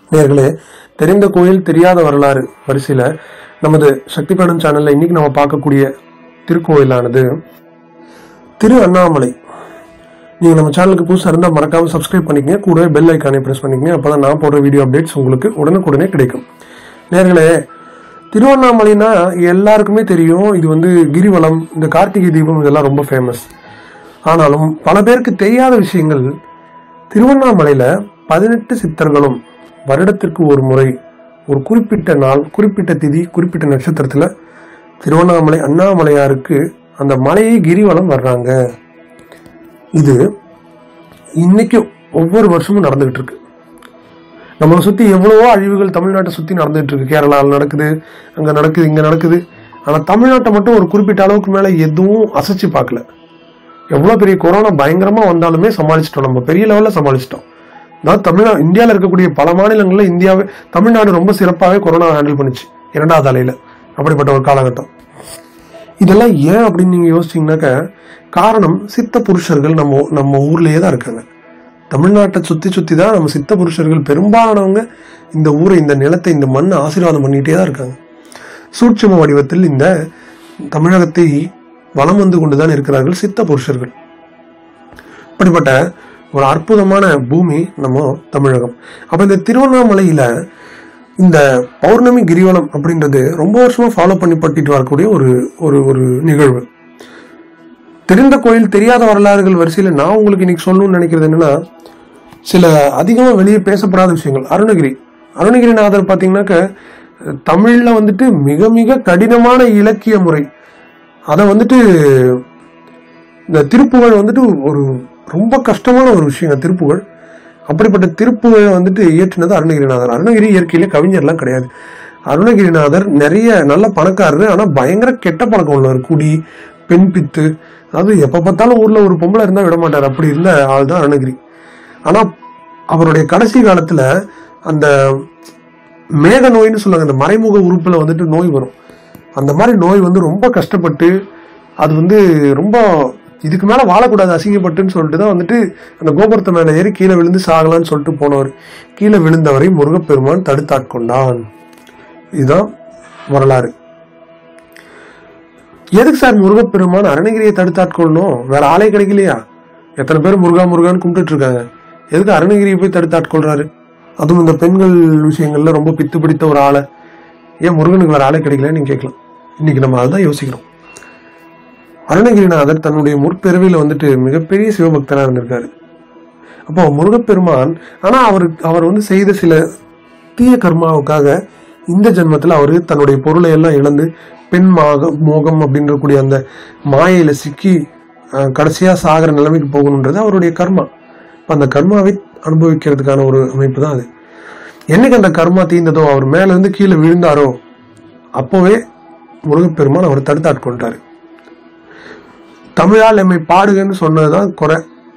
நேர்களே தெரிந்த கோயில் தெரியாத வரலாறு வரிசையில் நமது சக்தி படம் சேனல்ல இன்னைக்கு நம்ம பார்க்கக்கூடிய திருக்கோயிலானது திரு அண்ணாமலை நீங்க நம்ம சேனலுக்கு புதுசாக இருந்தால் மறக்காம சப்ஸ்கிரைப் பண்ணிக்கங்க கூடவே பெல் ஐக்கானை பிரஸ் பண்ணிக்கங்க அப்பதான் நான் போடுற வீடியோ அப்டேட்ஸ் உங்களுக்கு உடனுக்குடனே கிடைக்கும் நேர்களே திருவண்ணாமலைனா எல்லாருக்குமே தெரியும் இது வந்து கிரிவலம் இந்த கார்த்திகை தீபம் இதெல்லாம் ரொம்ப ஃபேமஸ் ஆனாலும் பல பேருக்கு தெரியாத விஷயங்கள் திருவண்ணாமலையில பதினெட்டு சித்தர்களும் வருடத்திற்கு ஒரு முறை ஒரு குறிப்பிட்ட நாள் குறிப்பிட்ட திதி குறிப்பிட்ட நட்சத்திரத்துல திருவண்ணாமலை அண்ணாமலையாருக்கு அந்த மலையை கிரிவலம் வர்றாங்க இது இன்னைக்கும் ஒவ்வொரு வருஷமும் நடந்துகிட்டு இருக்கு நம்மளை சுத்தி எவ்வளவோ அழிவுகள் தமிழ்நாட்டை சுத்தி நடந்துட்டு இருக்கு கேரளாவில் நடக்குது அங்க நடக்குது இங்க நடக்குது ஆனா தமிழ்நாட்டை மட்டும் ஒரு குறிப்பிட்ட அளவுக்கு மேல எதுவும் அசைச்சு பார்க்கல எவ்வளவு பெரிய கொரோனா பயங்கரமா வந்தாலுமே சமாளிச்சிட்டோம் நம்ம பெரிய லெவல்ல சமாளிச்சிட்டோம் நான் தமிழ்நா இந்தியாவில் இருக்கக்கூடிய பல மாநிலங்கள்ல இந்தியாவே தமிழ்நாடு ரொம்ப சிறப்பாகவே கொரோனா ஹேண்டில் பண்ணுச்சு இரண்டாவது அலையில அப்படிப்பட்ட ஒரு காலகட்டம் இதெல்லாம் ஏன் அப்படின்னு நீங்க யோசிச்சீங்கன்னாக்க காரணம் சித்த புருஷர்கள் நம்ம நம்ம ஊர்லயே தான் இருக்காங்க தமிழ்நாட்டை சுத்தி சுத்தி தான் நம்ம சித்த புருஷர்கள் பெரும்பாலானவங்க இந்த ஊரை இந்த நிலத்தை இந்த மண்ணை ஆசீர்வாதம் பண்ணிட்டே தான் இருக்காங்க சூட்சும வடிவத்தில் இந்த தமிழகத்தை வலம் வந்து கொண்டுதான் இருக்கிறார்கள் சித்த புருஷர்கள் அப்படிப்பட்ட ஒரு அற்புதமான பூமி நம்ம தமிழகம் அப்ப இந்த திருவண்ணாமலையில இந்த பௌர்ணமி கிரிவலம் அப்படின்றது ரொம்ப வருஷமா ஃபாலோ பண்ணி பட்டிட்டு வரக்கூடிய ஒரு ஒரு ஒரு நிகழ்வு தெரிந்த கோயில் தெரியாத வரலாறுகள் வரிசையில் நான் உங்களுக்கு இன்னைக்கு சொல்லணும்னு நினைக்கிறது என்னன்னா சில அதிகமாக வெளியே பேசப்படாத விஷயங்கள் அருணகிரி அருணகிரிநாதர் பார்த்தீங்கன்னாக்க தமிழில் வந்துட்டு மிக மிக கடினமான இலக்கிய முறை அதை வந்துட்டு இந்த திருப்புகழ் வந்துட்டு ஒரு ரொம்ப கஷ்டமான ஒரு விஷயங்க திருப்புகழ் அப்படிப்பட்ட திருப்புகழை வந்துட்டு இயற்றினது அருணகிரிநாதர் அருணகிரி இயற்கையில கவிஞர்லாம் கிடையாது அருணகிரிநாதர் நிறைய நல்ல பணக்காரரு ஆனா பயங்கர கெட்ட பழக்கம் உள்ளவர் குடி பெண் பித்து அதாவது எப்ப பார்த்தாலும் ஊர்ல ஒரு பொம்பளை இருந்தா விட மாட்டார் அப்படி இருந்த ஆள் தான் அருணகிரி ஆனா அவருடைய கடைசி காலத்துல அந்த மேக நோய்னு சொல்லுவாங்க அந்த மறைமுக உறுப்புல வந்துட்டு நோய் வரும் அந்த மாதிரி நோய் வந்து ரொம்ப கஷ்டப்பட்டு அது வந்து ரொம்ப இதுக்கு மேல வாழக்கூடாது அசிங்கப்பட்டுன்னு சொல்லிட்டு தான் வந்துட்டு அந்த கோபுரத்து மேல ஏறி கீழே விழுந்து சாகலான்னு சொல்லிட்டு போனவர் கீழே விழுந்தவரை முருகப்பெருமான் தடுத்தாட்கொண்டான் இதுதான் வரலாறு எதுக்கு சார் முருகப்பெருமான் அருணகிரியை தடுத்தாட்கொள்ளணும் வேற ஆளே கிடைக்கலையா எத்தனை பேர் முருகா முருகான்னு கும்பிட்டுட்டு இருக்காங்க எதுக்கு அருணகிரியை போய் தடுத்தாட்கொள்றாரு அதுவும் இந்த பெண்கள் விஷயங்கள்ல ரொம்ப பித்து பிடித்த ஒரு ஆளை ஏன் முருகனுக்கு வேற ஆளே கிடைக்கலன்னு நீங்க கேட்கலாம் இன்னைக்கு நம்ம அதுதான் யோசிக்கிறோம் அருணகிரிநாதர் தன்னுடைய முற்பிறவியில வந்துட்டு மிகப்பெரிய சிவபக்தனா இருந்திருக்காரு அப்போ முருகப்பெருமான் ஆனா அவர் அவர் வந்து செய்த சில தீய கர்மாவுக்காக இந்த ஜென்மத்துல அவரு தன்னுடைய பொருளை எல்லாம் இழந்து பெண் மாக மோகம் அப்படின்ற கூடிய அந்த மாயையில சிக்கி அஹ், கடைசியா சாகிற நிலைமைக்கு போகணுன்றது அவருடைய கர்மா அப்ப அந்த கர்மாவை அனுபவிக்கிறதுக்கான ஒரு அமைப்பு தான் அது என்னைக்கு அந்த கர்மா தீர்ந்ததோ அவர் மேல இருந்து கீழே விழுந்தாரோ அப்போவே முருகப்பெருமான் அவரை தடுத்தாட்கொண்டாரு தமிழால் எம்மை பாடுகன்னு சொன்னதுதான் குறை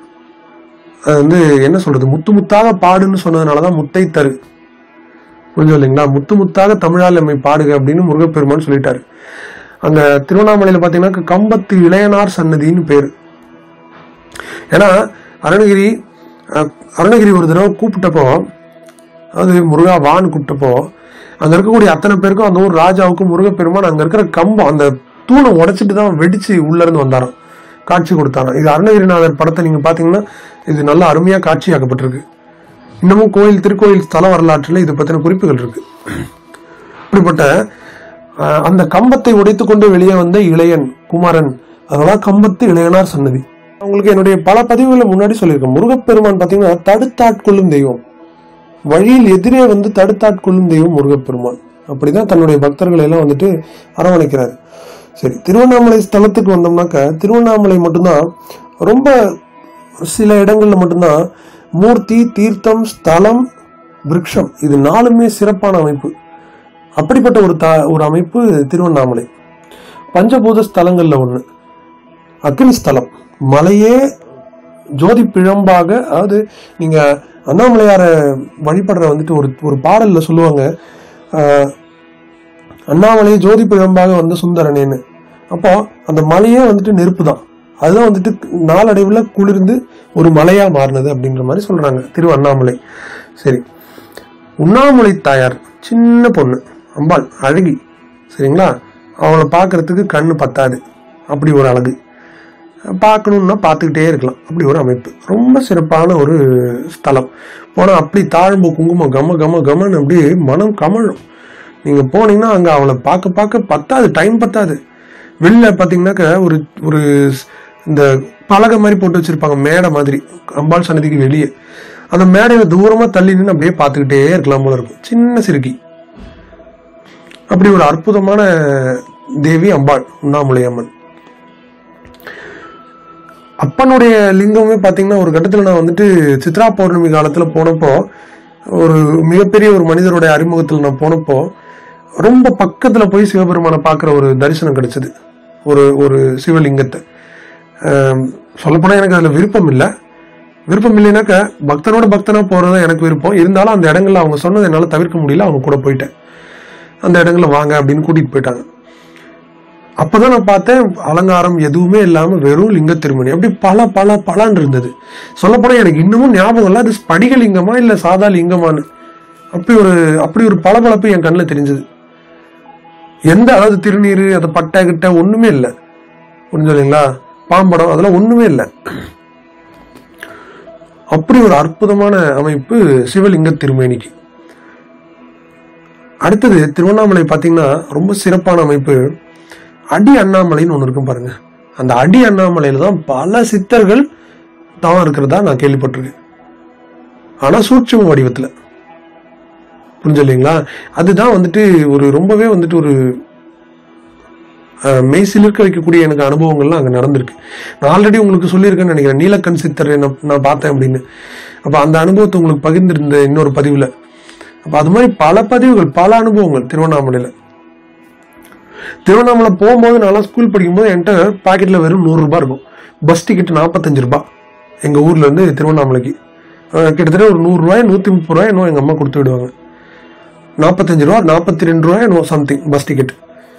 அது வந்து என்ன சொல்றது முத்து முத்தாக பாடுன்னு சொன்னதுனாலதான் முத்தை தரு புரிஞ்சு இல்லைங்களா முத்து முத்தாக தமிழால் எம்மை பாடுக அப்படின்னு முருகப்பெருமான் சொல்லிட்டாரு அங்க திருவண்ணாமலையில பாத்தீங்கன்னா கம்பத்து இளையனார் சன்னதின்னு பேரு ஏன்னா அருணகிரி அஹ், அருணகிரி ஒரு தடவை கூப்பிட்டப்போ அதாவது முருகா வான்னு கூப்பிட்டப்போ அங்க இருக்கக்கூடிய அத்தனை பேருக்கும் அந்த ஊர் ராஜாவுக்கும் முருகப்பெருமான் அங்க இருக்கிற கம்பம் அந்த தூணை உடைச்சிட்டு தான் வெடிச்சு உள்ள இருந்து வந்தாராம் காட்சி கொடுத்தாராம் இது அருணகிரிநாதர் படத்தை நீங்க பாத்தீங்கன்னா இது நல்லா அருமையா காட்சியாக்கப்பட்டிருக்கு இன்னமும் கோயில் திருக்கோயில் ஸ்தல வரலாற்றில் இது பத்தின குறிப்புகள் இருக்கு இப்படிப்பட்ட அஹ், அந்த கம்பத்தை உடைத்துக்கொண்டு வெளியே வந்த இளையன் குமாரன் அதெல்லாம் கம்பத்து இளையனார் சன்னதி உங்களுக்கு என்னுடைய பல பதிவுகளை முன்னாடி சொல்லியிருக்கேன் முருகப்பெருமான் பார்த்தீங்கன்னா தடுத்தாட்கொள்ளும் தெய்வம் வழியில் எதிரே வந்து தடுத்தாட்கொள்ளும் தெய்வம் முருகப்பெருமான் அப்படிதான் தன்னுடைய பக்தர்களை எல்லாம் வந்துட்டு அரவணைக்கிறாரு சரி திருவண்ணாமலை ஸ்தலத்துக்கு வந்தோம்னாக்க திருவண்ணாமலை மட்டும்தான் ரொம்ப சில இடங்கள்ல மட்டும்தான் மூர்த்தி தீர்த்தம் ஸ்தலம் விருட்சம் இது நாலுமே சிறப்பான அமைப்பு அப்படிப்பட்ட ஒரு த ஒரு அமைப்பு திருவண்ணாமலை பஞ்சபூத ஸ்தலங்கள்ல ஒண்ணு அக்னி ஸ்தலம் மலையே ஜோதி பிழம்பாக அதாவது நீங்க அண்ணாமலையார வழிபடுற வந்துட்டு ஒரு ஒரு பாடல்ல சொல்லுவாங்க ஆஹ், அண்ணாமலை ஜோதி பிழம்பாக வந்த சுந்தரனேன்னு அப்போ அந்த மலையே வந்துட்டு நெருப்பு தான் அதுதான் வந்துட்டு நாளடைவில் குளிர்ந்து ஒரு மலையா மாறினது அப்படின்ற மாதிரி சொல்றாங்க திரு அண்ணாமலை சரி உண்ணாமுலை தாயார் சின்ன பொண்ணு அம்பாள் அழகி சரிங்களா அவளை பார்க்கறதுக்கு கண்ணு பத்தாது அப்படி ஒரு அழகு பார்க்கணுன்னா பார்த்துக்கிட்டே இருக்கலாம் அப்படி ஒரு அமைப்பு ரொம்ப சிறப்பான ஒரு ஸ்தலம் போனால் அப்படி தாழ்ம்பு குங்குமம் கம கம கமன்னு அப்படியே மனம் கமழும் நீங்கள் போனீங்கன்னா அங்கே அவளை பார்க்க பார்க்க பத்தாது டைம் பத்தாது வெளில பார்த்தீங்கன்னாக்க ஒரு ஒரு ஸ்- இந்த பலகை மாதிரி போட்டு வச்சிருப்பாங்க மேடை மாதிரி அம்பாள் சன்னதிக்கு வெளியே அந்த மேடையில தூரமாக தள்ளி நின்று அப்படியே பார்த்துக்கிட்டே இருக்கலாம் போல இருக்கும் சின்ன சிறுக்கி அப்படி ஒரு அற்புதமான தேவி அம்பாள் உண்ணாமுலை அம்மன் அப்பனுடைய லிங்கமே பார்த்தீங்கன்னா ஒரு கட்டத்தில் நான் வந்துட்டு சித்ரா பௌர்ணமி காலத்தில் போனப்போ ஒரு மிகப்பெரிய ஒரு மனிதருடைய அறிமுகத்தில் நான் போனப்போ ரொம்ப பக்கத்தில் போய் சிவபெருமானை பார்க்குற ஒரு தரிசனம் கிடைச்சது ஒரு ஒரு சிவலிங்கத்தை சொல்லப்போனால் எனக்கு அதில் விருப்பம் இல்லை விருப்பம் இல்லைனாக்க பக்தனோட பக்தனாக போகிறது தான் எனக்கு விருப்பம் இருந்தாலும் அந்த இடங்கள்ல அவங்க சொன்னதை என்னால் தவிர்க்க முடியல அவங்க கூட போயிட்டேன் அந்த இடங்கள்ல வாங்க அப்படின்னு கூட்டிகிட்டு போயிட்டாங்க அப்பதான் நான் பார்த்தேன் அலங்காரம் எதுவுமே இல்லாம வெறும் லிங்க திருமணி அப்படி பல பல பலன்னு இருந்தது சொல்லப்போனா எனக்கு இன்னமும் ஞாபகம் இல்லை அது ஸ்படிக லிங்கமா இல்ல சாதா லிங்கமான்னு அப்படி ஒரு அப்படி ஒரு பளபளப்பு என் கண்ணில் தெரிஞ்சது எந்த அதாவது திருநீர் அது பட்டை கிட்ட ஒண்ணுமே இல்லை புரிஞ்சு இல்லைங்களா பாம்படம் அதெல்லாம் ஒண்ணுமே இல்லை அப்படி ஒரு அற்புதமான அமைப்பு சிவலிங்க திருமேனிக்கு அடுத்தது திருவண்ணாமலை பார்த்தீங்கன்னா ரொம்ப சிறப்பான அமைப்பு அடி அண்ணாமலைன்னு ஒன்று இருக்கும் பாருங்க அந்த அடி அண்ணாமலையில தான் பல சித்தர்கள் தவம் இருக்கிறதா நான் கேள்விப்பட்டிருக்கேன் ஆனா சூட்சும வடிவத்துல புரிஞ்சு இல்லைங்களா அதுதான் வந்துட்டு ஒரு ரொம்பவே வந்துட்டு ஒரு அஹ், மெய் சிலிர்க்க வைக்கக்கூடிய எனக்கு அனுபவங்கள்லாம் அங்கே நடந்திருக்கு நான் ஆல்ரெடி உங்களுக்கு சொல்லியிருக்கேன்னு நினைக்கிறேன் நீலக்கண் சித்தரை நான் நான் பார்த்தேன் அப்படின்னு அப்போ அந்த அனுபவத்தை உங்களுக்கு பகிர்ந்திருந்த இன்னொரு பதிவில் அப்போ அது மாதிரி பல பதிவுகள் பல அனுபவங்கள் திருவண்ணாமலையில் திருவண்ணாமலை போகும்போது நான்லாம் ஸ்கூல் படிக்கும்போது என்கிட்ட பாக்கெட்டில் வெறும் நூறுரூபா இருக்கும் பஸ் டிக்கெட் நாற்பத்தஞ்சு ரூபாய் எங்கள் ஊர்ல இருந்து திருவண்ணாமலைக்கு அஹ் கிட்டத்தட்ட ஒரு நூறுரூவாய் நூற்றி முப்பது ரூபாய் இன்னும் எங்கள் அம்மா கொடுத்து விடுவாங்க நாற்பத்தஞ்சு ரூபா நாற்பத்தி ரெண்டு ரூபாய் இன்னும் சம்திங் பஸ் டிக்கெட்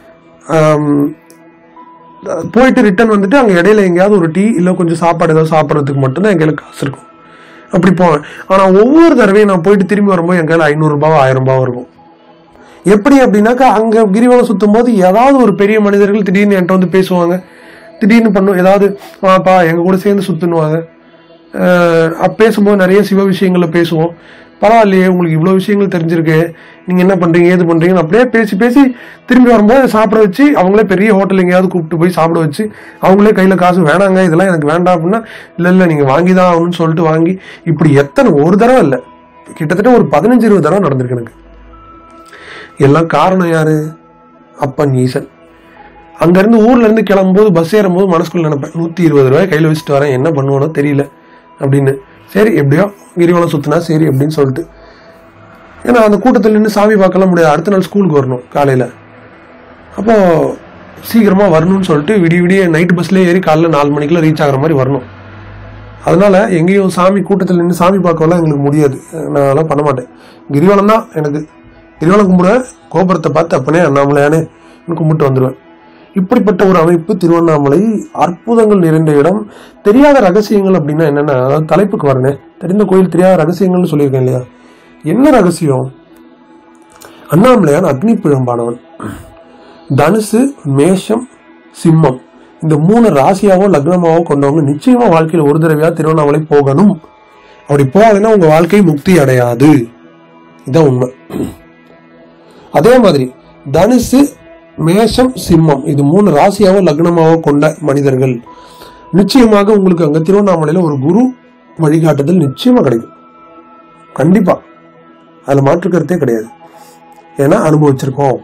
போயிட்டு ரிட்டர்ன் வந்துட்டு அங்கே இடையில எங்கேயாவது ஒரு டீ இல்லை கொஞ்சம் சாப்பாடு ஏதாவது சாப்பிட்றதுக்கு மட்டும்தான் என் கையில் காசு இருக்கும் அப்படி போவேன் ஆனால் ஒவ்வொரு தடவையும் நான் போயிட்டு திரும்பி வரும்போது என் கையில் ஐநூறுரூபாவோ ஆயிரம் ரூபாவோ இருக்கும் எப்படி அப்படின்னாக்கா அங்கே கிரிவலம் சுற்றும் போது ஏதாவது ஒரு பெரிய மனிதர்கள் திடீர்னு என்கிட்ட வந்து பேசுவாங்க திடீர்னு பண்ணும் ஏதாவது வாப்பா எங்கள் கூட சேர்ந்து சுற்றுனுவாங்க அப்போ பேசும்போது நிறைய சிவ விஷயங்களை பேசுவோம் பரவாயில்லையே உங்களுக்கு இவ்வளோ விஷயங்கள் தெரிஞ்சிருக்கு நீங்கள் என்ன பண்ணுறீங்க ஏது பண்ணுறீங்கன்னு அப்படியே பேசி பேசி திரும்பி வரும்போது சாப்பிட வச்சு அவங்களே பெரிய ஹோட்டல் எங்கேயாவது கூப்பிட்டு போய் சாப்பிட வச்சு அவங்களே கையில் காசு வேணாங்க இதெல்லாம் எனக்கு வேண்டாம் அப்படின்னா இல்லை இல்லை நீங்கள் வாங்கி தான் ஆகணும்னு சொல்லிட்டு வாங்கி இப்படி எத்தனை ஒரு தடவை இல்லை கிட்டத்தட்ட ஒரு பதினஞ்சு இருபது தடவை நடந்திருக்கு எனக்கு எல்லாம் காரணம் யாரு அப்பன் ஈசன் அங்கேருந்து ஊர்ல இருந்து கிளம்பும்போது பஸ் ஏறும்போது மனசுக்குள்ள நினைப்பேன் நூற்றி இருபது ரூபாய் கையில் வச்சுட்டு வரேன் என்ன பண்ணுவானோ தெரியல அப்படின்னு சரி எப்படியோ கிரிவலம் சுத்தினா சரி அப்படின்னு சொல்லிட்டு ஏன்னா அந்த கூட்டத்தில் நின்று சாமி பார்க்கலாம் முடியாது அடுத்த நாள் ஸ்கூலுக்கு வரணும் காலையில் அப்போ சீக்கிரமா வரணும்னு சொல்லிட்டு விடிய விடிய நைட் பஸ்லேயே ஏறி காலைல நாலு மணிக்கெல்லாம் ரீச் ஆகுற மாதிரி வரணும் அதனால எங்கேயும் சாமி கூட்டத்தில் நின்று சாமி பார்க்கலாம் எங்களுக்கு முடியாது நான் அதெல்லாம் பண்ண மாட்டேன் கிரிவலம் தான் எனக்கு கிரிவலம் கும்பிடுவேன் கோபுரத்தை பார்த்து அப்பனே அண்ணாமலையானே கும்பிட்டு வந்துடுவேன் இப்படிப்பட்ட ஒரு அமைப்பு திருவண்ணாமலை அற்புதங்கள் நிறைந்த இடம் தெரியாத ரகசியங்கள் அப்படின்னா என்னன்னா அதாவது தலைப்புக்கு வரனே தெரிந்த கோயில் தெரியாத ரகசியங்கள்னு சொல்லியிருக்கேன் இல்லையா என்ன ரகசியம் அண்ணாமலையான் அக்னி பிழம்பானவன் தனுசு மேஷம் சிம்மம் இந்த மூணு ராசியாவோ லக்னமாவோ கொண்டவங்க நிச்சயமா வாழ்க்கையில ஒரு தடவையா திருவண்ணாமலை போகணும் அப்படி போகாதுன்னா உங்க வாழ்க்கை முக்தி அடையாது இதான் உண்மை அதே மாதிரி தனுசு மேஷம் சிம்மம் இது மூணு ராசியாவோ லக்னமாவோ கொண்ட மனிதர்கள் நிச்சயமாக உங்களுக்கு அங்க திருவண்ணாமலையில ஒரு குரு வழிகாட்டுதல் நிச்சயமா கிடைக்கும் கண்டிப்பா அதுல மாற்று கருத்தே கிடையாது ஏன்னா அனுபவிச்சிருக்கோம்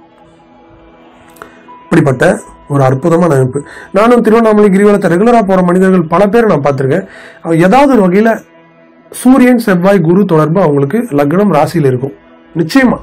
இப்படிப்பட்ட ஒரு அற்புதமான அமைப்பு நானும் திருவண்ணாமலை கிரிவலத்தை ரெகுலரா போற மனிதர்கள் பல பேர் நான் பார்த்திருக்கேன் அவங்க ஏதாவது ஒரு வகையில சூரியன் செவ்வாய் குரு தொடர்பு அவங்களுக்கு லக்னம் ராசியில் இருக்கும் நிச்சயமா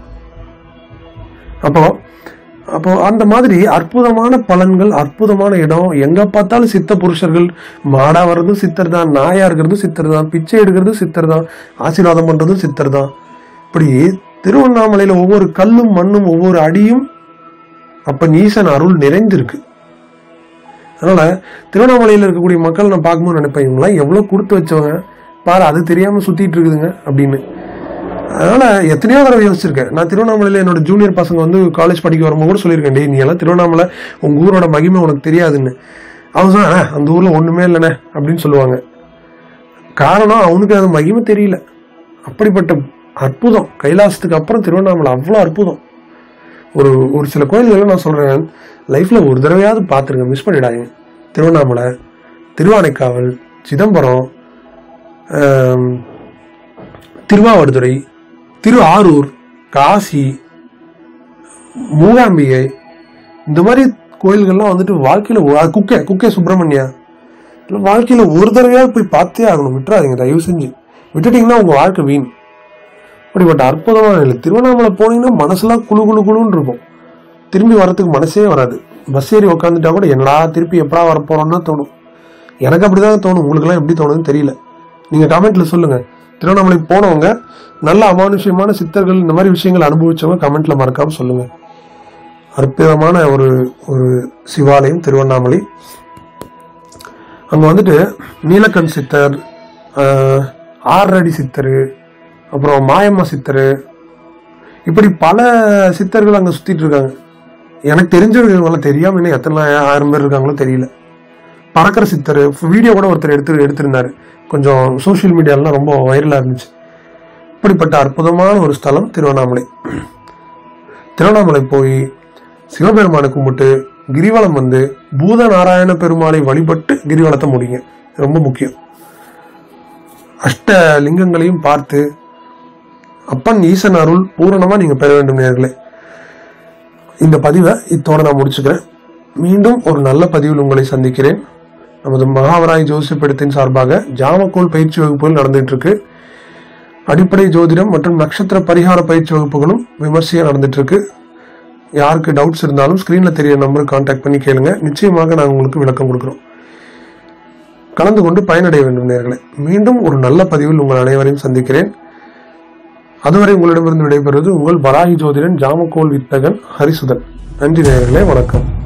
அப்போ அப்போ அந்த மாதிரி அற்புதமான பலன்கள் அற்புதமான இடம் எங்க பார்த்தாலும் சித்த புருஷர்கள் மாடா வர்றதும் சித்தர் தான் நாயா இருக்கிறதும் சித்தர் தான் பிச்சை எடுக்கிறதும் சித்தர் தான் ஆசீர்வாதம் பண்றதும் சித்தர் தான் இப்படி திருவண்ணாமலையில ஒவ்வொரு கல்லும் மண்ணும் ஒவ்வொரு அடியும் அப்ப ஈசன் அருள் நிறைந்திருக்கு அதனால திருவண்ணாமலையில இருக்கக்கூடிய மக்கள் நான் பார்க்கும்போது நினைப்பேன் இவங்களாம் எவ்வளவு கொடுத்து வச்சவங்க பாரு அது தெரியாம சுத்திட்டு இருக்குதுங்க அப்படின்னு அதனால எத்தனையோ தடவை யோசிச்சிருக்கேன் நான் திருவண்ணாமலையில் என்னோட ஜூனியர் பசங்க வந்து காலேஜ் படிக்க வரும்போது கூட சொல்லியிருக்கேன் டேய் நீ எல்லாம் திருவண்ணாமலை உங்க ஊரோட மகிமை உனக்கு தெரியாதுன்னு அவன் சொன்னா "அண்ணா, அந்த ஊர்ல ஒண்ணுமே இல்லைண்ணே அப்படின்னு சொல்லுவாங்க காரணம் அவனுக்கு அது மகிமை தெரியல அப்படிப்பட்ட அற்புதம் கைலாசத்துக்கு அப்புறம் திருவண்ணாமலை அவ்வளோ அற்புதம் ஒரு ஒரு சில கோயில்கள் நான் சொல்றேன் லைஃப்ல ஒரு தடவையாவது பார்த்துருங்க மிஸ் பண்ணிடாதீங்க திருவண்ணாமலை திருவானைக்காவல் சிதம்பரம் ஆம், திருவாவடுதுறை திரு ஆரூர் காசி மூகாம்பிகை இந்த மாதிரி கோயில்கள்லாம் வந்துட்டு வாழ்க்கையில ஒ- அது குக்கே குக்கே சுப்பிரமணியா இல்ல வாழ்க்கையில ஒரு தடவையாவது போய் பார்த்தே ஆகணும் விட்டுறாதீங்க தயவு செஞ்சு விட்டுட்டீங்கன்னா உங்க வாழ்க்கை வீண் அப்படிப்பட்ட அற்புதமான நிலை திருவண்ணாமலை போனீங்கன்னா மனசுலாம் குளு குளு குளுன்னு இருக்கும் திரும்பி வரதுக்கு மனசே வராது பஸ் ஏறி உட்காந்துட்டா கூட என்னடா திருப்பி எப்படா வரப்போறோம்னு தான் தோணும் எனக்கு அப்படிதான் தோணும் உங்களுக்குலாம் எப்படி தோணுதுன்னு தெரியல நீங்க கமெண்ட்ல சொல்லுங்க திருவண்ணாமலை போனவங்க நல்ல அமானுஷ்யமான சித்தர்கள் இந்த மாதிரி விஷயங்கள் அனுபவிச்சவங்க கமெண்ட்ல மறக்காம சொல்லுங்க அற்புதமான ஒரு ஒரு சிவாலயம் திருவண்ணாமலை அங்க வந்துட்டு நீலக்கண் சித்தர் ஆஹ், ஆறடி சித்தர் அப்புறம் மாயம்மா சித்தர் இப்படி பல சித்தர்கள் அங்க சுத்திட்டு இருக்காங்க எனக்கு தெரிஞ்சவங்க தெரியாம இன்னும் எத்தனை ஆயிரம் பேர் இருக்காங்களோ தெரியல பறக்கிற சித்தர் வீடியோ கூட ஒருத்தர் எடுத்து எடுத்திருந்தாரு கொஞ்சம் சோஷியல் மீடியாலாம் ரொம்ப வைரலா இருந்துச்சு இப்படிப்பட்ட அற்புதமான ஒரு ஸ்தலம் திருவண்ணாமலை திருவண்ணாமலை போய் சிவபெருமானை கும்பிட்டு கிரிவலம் வந்து பூத நாராயண பெருமாளை வழிபட்டு கிரிவலத்தை முடிங்க ரொம்ப முக்கியம் அஷ்ட லிங்கங்களையும் பார்த்து அப்பன் ஈசன் அருள் பூரணமா நீங்க பெற வேண்டும் நேர்களே இந்த பதிவை இத்தோட நான் முடிச்சுக்கிறேன் மீண்டும் ஒரு நல்ல பதிவில் உங்களை சந்திக்கிறேன் நமது மகாவராய் ஜோசிப்படத்தின் சார்பாக ஜாமக்கோல் பயிற்சி வகுப்புகள் நடந்துட்டு இருக்கு அடிப்படை ஜோதிடம் மற்றும் நட்சத்திர பரிகார பயிற்சி வகுப்புகளும் விமர்சையா நடந்துட்டு இருக்கு யாருக்கு டவுட்ஸ் இருந்தாலும் ஸ்கிரீன்ல தெரிய நம்பருக்கு கான்டாக்ட் பண்ணி கேளுங்க நிச்சயமாக நான் உங்களுக்கு விளக்கம் கொடுக்குறோம் கலந்து கொண்டு பயனடைய வேண்டும் நேர்களே மீண்டும் ஒரு நல்ல பதிவில் உங்கள் அனைவரையும் சந்திக்கிறேன் அதுவரை உங்களிடமிருந்து விடைபெறுவது உங்கள் வராகி ஜோதிடன் ஜாமக்கோல் வித்தகன் ஹரிசுதன் நன்றி நேயர்களே வணக்கம்